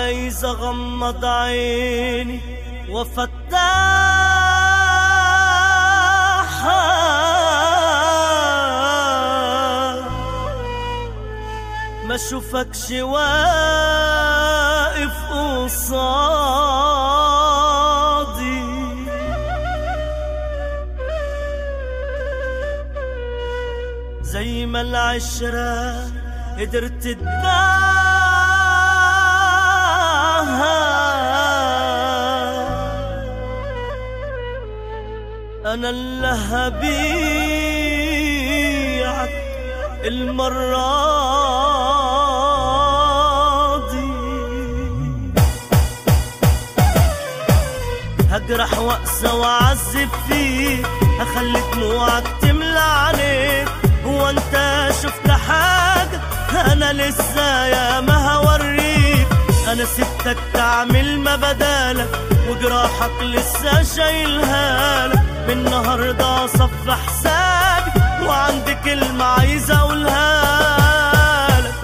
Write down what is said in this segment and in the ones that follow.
عايز اغمض عيني وافتحها ما اشوفكش واقف قصادي زي ما العشرة قدرت تداها أنا اللي هبيعك المرة دي هجرح واقسى واعذب فيك هخلي دموعك تملى عينيك هو انت شفت حاجة انا لسه يا ما هوريك انا سبتك تعمل ما بدالك وجراحك لسه شايلها لك من النهارده صف حسابي وعندي كلمة عايز اقولها لك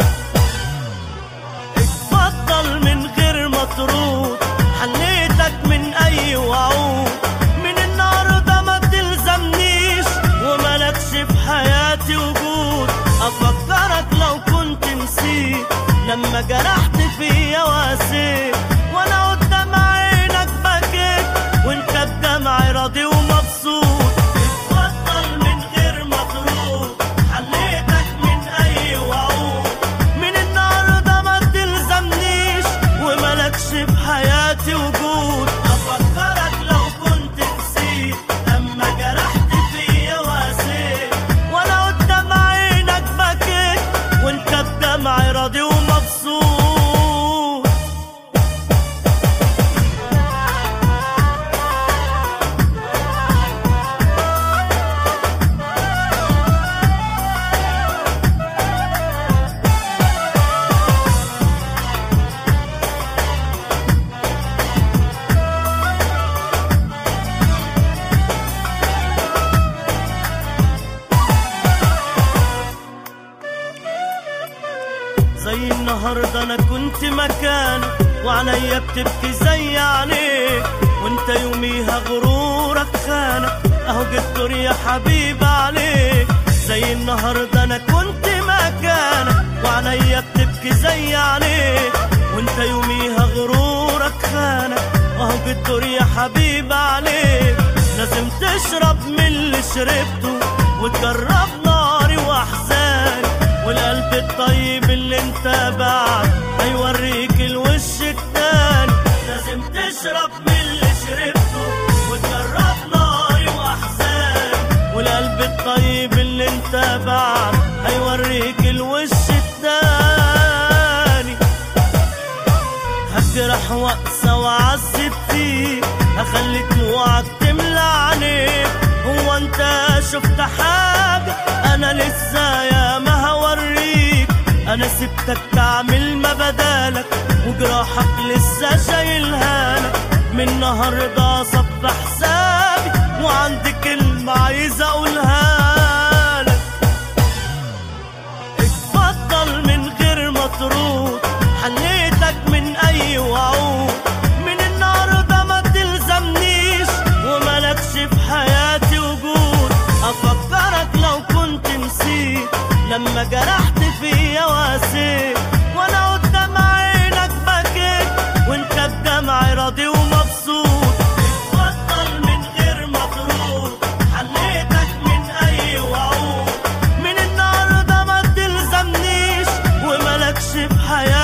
اتفضل من غير ما ترد حليتك من اي وعود من النهارده ما تلزمنيش وملكش في حياتي وجود افكرك لو كنت نسيت لما جرحت فيا واسيت وانا قدام عينك بكيت وانت بدمعي راضي ومبسوط اتفضل من غير ما ترد حليتك من اي وعود من النهارده ما تلزمنيش وملكش في حياتي وجود افكرك لو كنت نسيت لما جرحت فيا واسيت وانا قدام عينك بكيت وانت بدمعي راضي ومبسوط زي النهاردة أنا كنت مكانك وعينيا بتبكي زي عينيك وانت يوميها غرورك خانك اهو جيت دور يا حبيب عليك زي النهاردة أنا كنت مكانك وعينيا بتبكي زي عينيك وانت يوميها غرورك خانك اهو جيت دور يا حبيب عليك لازم تشرب من اللي شربته وتجرب ناري واحزاني والقلب الطيب اللي انت بعد هيوريك الوش التاني لازم تشرب من اللي شربته وتجرب ناري واحزاني والقلب الطيب اللي انت بعد هيوريك الوش التاني هجرح واقسى واعذب فيك هخلي دموعك تملى عينيك هو انت شفت حاجة انا لسه يا ما هوريك انا سبتك تعمل ما بدالك وجراحك لسه شايلها لك من النهارده صف حسابي وعندي كلمة عايز اقولها لك اتفضل من غير ما ترد حليتك من اي وعود من النهارده ما تلزمنيش وملكش في حياتي وجود افكرك لو كنت نسيت لما جرحت فيا واسيت وانا قدام عينك بكيت وانت بدمعي راضي ومبسوط اتفضل من غير ما ترد حليتك من اي وعود من النهارده ما تلزمنيش وملكش في حياتي